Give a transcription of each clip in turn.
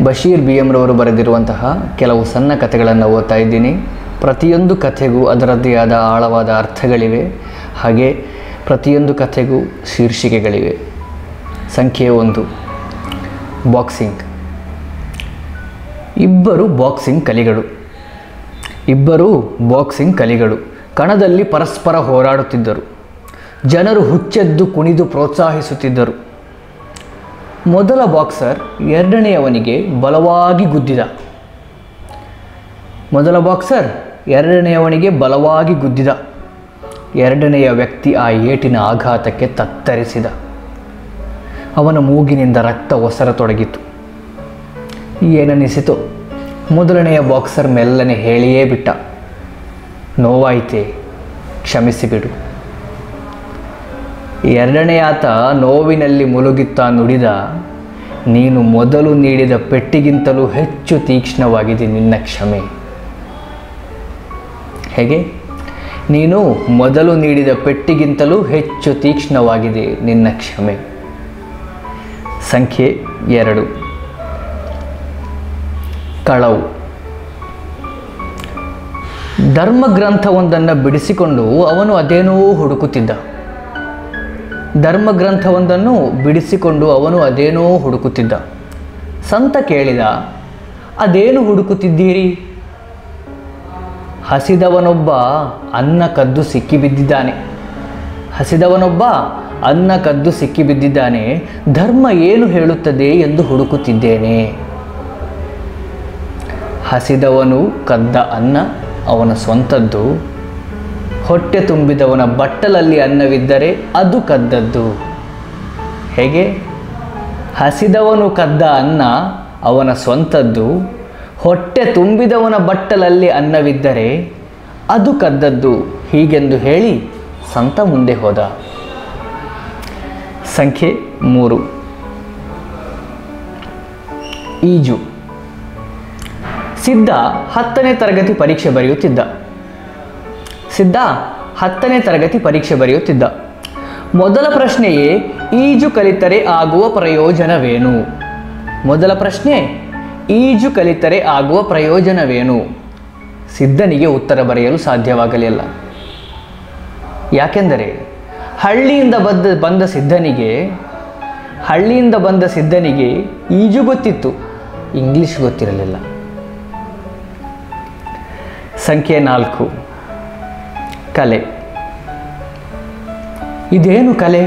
Basheer B ಎಮ್ರವರು ಬರೆದಿರುವಂತಹ ಕೆಲವು ಸಣ್ಣ ಕಥೆಗಳನ್ನು ಓದ್ತಾ ಇದ್ದೀನಿ ಪ್ರತಿಯೊಂದು ಕಥೆಗೂ ಅದರದ್ದೇ ಆದ ಆಳವಾದ ಅರ್ಥಗಳಿವೆ ಹಾಗೆ ಪ್ರತಿಯೊಂದು ಕಥೆಗೂ ಶೀರ್ಷಿಕೆಗಳಿವೆ ಸಂಖ್ಯೆ ಒಂದು ಬಾಕ್ಸಿಂಗ್ ಇಬ್ಬರು ಬಾಕ್ಸಿಂಗ್ ಕಲಿಗಳು ಇಬ್ಬರೂ ಬಾಕ್ಸಿಂಗ್ ಕಲಿಗಳು ಕಣದಲ್ಲಿ ಪರಸ್ಪರ ಹೋರಾಡುತ್ತಿದ್ದರು ಜನರು ಹುಚ್ಚೆದ್ದು ಕುಣಿದು ಪ್ರೋತ್ಸಾಹಿಸುತ್ತಿದ್ದರು ಮೊದಲ ಬಾಕ್ಸರ್ ಎರಡನೆಯವನಿಗೆ ಬಲವಾಗಿ ಗುದ್ದಿದ ಮೊದಲ ಬಾಕ್ಸರ್ ಎರಡನೆಯವನಿಗೆ ಬಲವಾಗಿ ಗುದ್ದಿದ ಎರಡನೆಯ ವ್ಯಕ್ತಿ ಆ ಏಟಿನ ಆಘಾತಕ್ಕೆ ತತ್ತರಿಸಿದ ಅವನ ಮೂಗಿನಿಂದ ರಕ್ತ ಒಸರತೊಡಗಿತು ಏನನ್ನಿಸಿತು ಮೊದಲನೆಯ ಬಾಕ್ಸರ್ ಮೆಲ್ಲನೆ ಹೇಳಿಯೇ ಬಿಟ್ಟ ನೋವಾಯಿತೆ ಕ್ಷಮಿಸಿಬಿಡು ಎರಡನೆಯಾತ ನೋವಿನಲ್ಲಿ ಮುಳುಗುತ್ತಾ ನುಡಿದ ನೀನು ಮೊದಲು ನೀಡಿದ ಪೆಟ್ಟಿಗಿಂತಲೂ ಹೆಚ್ಚು ತೀಕ್ಷ್ಣವಾಗಿದೆ ನಿನ್ನ ಕ್ಷಮೆ ಹೇಗೆ ನೀನು ಮೊದಲು ನೀಡಿದ ಪೆಟ್ಟಿಗಿಂತಲೂ ಹೆಚ್ಚು ತೀಕ್ಷ್ಣವಾಗಿದೆ ನಿನ್ನ ಕ್ಷಮೆ ಸಂಖ್ಯೆ ಎರಡು ಕಳವು ಧರ್ಮಗ್ರಂಥವೊಂದನ್ನು ಬಿಡಿಸಿಕೊಂಡು ಅವನು ಅದೇನೋ ಹುಡುಕುತ್ತಿದ್ದ ಧರ್ಮಗ್ರಂಥವೊಂದನ್ನು ಬಿಡಿಸಿಕೊಂಡು ಅವನು ಅದೇನೋ ಹುಡುಕುತ್ತಿದ್ದ ಸಂತ ಕೇಳಿದ ಅದೇನು ಹುಡುಕುತ್ತಿದ್ದೀರಿ ಹಸಿದವನೊಬ್ಬ ಅನ್ನ ಕದ್ದು ಸಿಕ್ಕಿಬಿದ್ದಿದ್ದಾನೆ ಹಸಿದವನೊಬ್ಬ ಅನ್ನ ಕದ್ದು ಸಿಕ್ಕಿಬಿದ್ದಿದ್ದಾನೆ ಧರ್ಮ ಏನು ಹೇಳುತ್ತದೆ ಎಂದು ಹುಡುಕುತ್ತಿದ್ದೇನೆ ಹಸಿದವನು ಕದ್ದ ಅನ್ನ ಅವನ ಸ್ವಂತದ್ದು ಹೊಟ್ಟೆ ತುಂಬಿದವನ ಬಟ್ಟಲಲ್ಲಿ ಅನ್ನವಿದ್ದರೆ ಅದು ಕದ್ದದ್ದು ಹೇಗೆ ಹಸಿದವನು ಕದ್ದ ಅನ್ನ ಅವನ ಸ್ವಂತದ್ದು ಹೊಟ್ಟೆ ತುಂಬಿದವನ ಬಟ್ಟಲಲ್ಲಿ ಅನ್ನವಿದ್ದರೆ ಅದು ಕದ್ದದ್ದು ಹೀಗೆಂದು ಹೇಳಿ ಸಂತ ಮುಂದೆ ಹೋದ ಸಂಖ್ಯೆ ಮೂರು ಈಜು ಸಿದ್ಧ ಹತ್ತನೇ ತರಗತಿ ಪರೀಕ್ಷೆ ಬರೆಯುತ್ತಿದ್ದ ಸಿದ್ಧ ಹತ್ತನೇ ತರಗತಿ ಪರೀಕ್ಷೆ ಬರೆಯುತ್ತಿದ್ದ ಮೊದಲ ಪ್ರಶ್ನೆಯೇ ಈಜು ಕಲಿತರೆ ಆಗುವ ಪ್ರಯೋಜನವೇನು ಮೊದಲ ಪ್ರಶ್ನೆ ಈಜು ಕಲಿತರೆ ಆಗುವ ಪ್ರಯೋಜನವೇನು ಸಿದ್ಧನಿಗೆ ಉತ್ತರ ಬರೆಯಲು ಸಾಧ್ಯವಾಗಲಿಲ್ಲ ಯಾಕೆಂದರೆ ಹಳ್ಳಿಯಿಂದ ಬಂದ ಬಂದ ಸಿದ್ಧನಿಗೆ ಹಳ್ಳಿಯಿಂದ ಬಂದ ಸಿದ್ಧನಿಗೆ ಈಜು ಗೊತ್ತಿತ್ತು ಇಂಗ್ಲಿಷ್ ಗೊತ್ತಿರಲಿಲ್ಲ ಸಂಖ್ಯೆ ನಾಲ್ಕು ಕಲೆ ಇದೇನು ಕಲೆ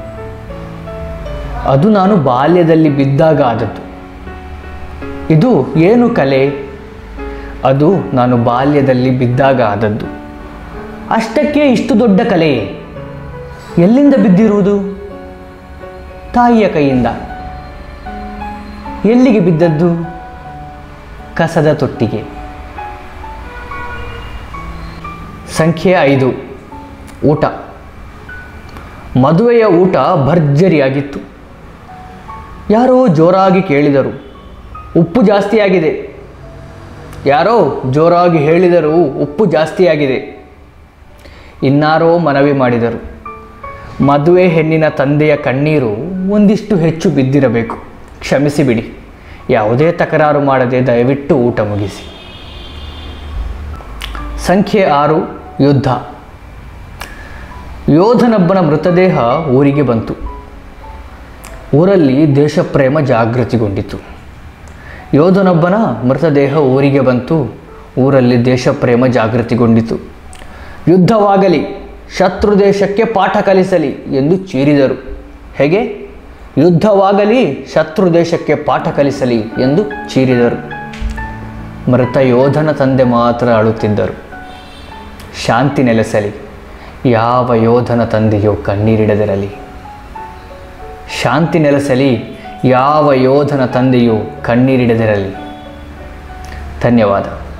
ಅದು ನಾನು ಬಾಲ್ಯದಲ್ಲಿ ಬಿದ್ದಾಗ ಆದದ್ದು ಇದು ಏನು ಕಲೆ ಅದು ನಾನು ಬಾಲ್ಯದಲ್ಲಿ ಬಿದ್ದಾಗ ಆದದ್ದು ಅಷ್ಟಕ್ಕೆ ಇಷ್ಟು ದೊಡ್ಡ ಕಲೆ ಎಲ್ಲಿಂದ ಬಿದ್ದಿರುವುದು ತಾಯಿಯ ಕೈಯಿಂದ ಎಲ್ಲಿಗೆ ಬಿದ್ದದ್ದು ಕಸದ ತೊಟ್ಟಿಗೆ ಸಂಖ್ಯೆ ಐದು ಊಟ ಮದುವೆಯ ಊಟ ಭರ್ಜರಿಯಾಗಿತ್ತು ಯಾರೋ ಜೋರಾಗಿ ಕೇಳಿದರು ಉಪ್ಪು ಜಾಸ್ತಿಯಾಗಿದೆ ಯಾರೋ ಜೋರಾಗಿ ಹೇಳಿದರು ಉಪ್ಪು ಜಾಸ್ತಿಯಾಗಿದೆ ಇನ್ನಾರೋ ಮನವಿ ಮಾಡಿದರು ಮದುವೆ ಹೆಣ್ಣಿನ ತಂದೆಯ ಕಣ್ಣೀರು ಒಂದಿಷ್ಟು ಹೆಚ್ಚು ಬಿದ್ದಿರಬೇಕು ಕ್ಷಮಿಸಿಬಿಡಿ ಯಾವುದೇ ತಕರಾರು ಮಾಡದೆ ದಯವಿಟ್ಟು ಊಟ ಮುಗಿಸಿ ಸಂಖ್ಯೆ ಆರು ಯುದ್ಧ ಯೋಧನೊಬ್ಬನ ಮೃತದೇಹ ಊರಿಗೆ ಬಂತು ಊರಲ್ಲಿ ದೇಶಪ್ರೇಮ ಜಾಗೃತಿಗೊಂಡಿತು ಯೋಧನೊಬ್ಬನ ಮೃತದೇಹ ಊರಿಗೆ ಬಂತು ಊರಲ್ಲಿ ದೇಶಪ್ರೇಮ ಜಾಗೃತಿಗೊಂಡಿತು ಯುದ್ಧವಾಗಲಿ ಶತ್ರು ದೇಶಕ್ಕೆ ಪಾಠ ಕಲಿಸಲಿ ಎಂದು ಚೀರಿದರು ಹೇಗೆ ಯುದ್ಧವಾಗಲಿ ಶತ್ರು ದೇಶಕ್ಕೆ ಪಾಠ ಕಲಿಸಲಿ ಎಂದು ಚೀರಿದರು ಮೃತ ಯೋಧನ ತಂದೆ ಮಾತ್ರ ಅಳುತ್ತಿದ್ದರು ಶಾಂತಿ ನೆಲೆಸಲಿ ಯಾವ ಯೋಧನ ತಂದೆಯೋ ಕಣ್ಣೀರಿಡದಿರಲಿ ಶಾಂತಿ ನೆಲೆಸಲಿ ಯಾವ ಯೋಧನ ತಂದೆಯೋ ಕಣ್ಣೀರಿಡದಿರಲಿ ಧನ್ಯವಾದ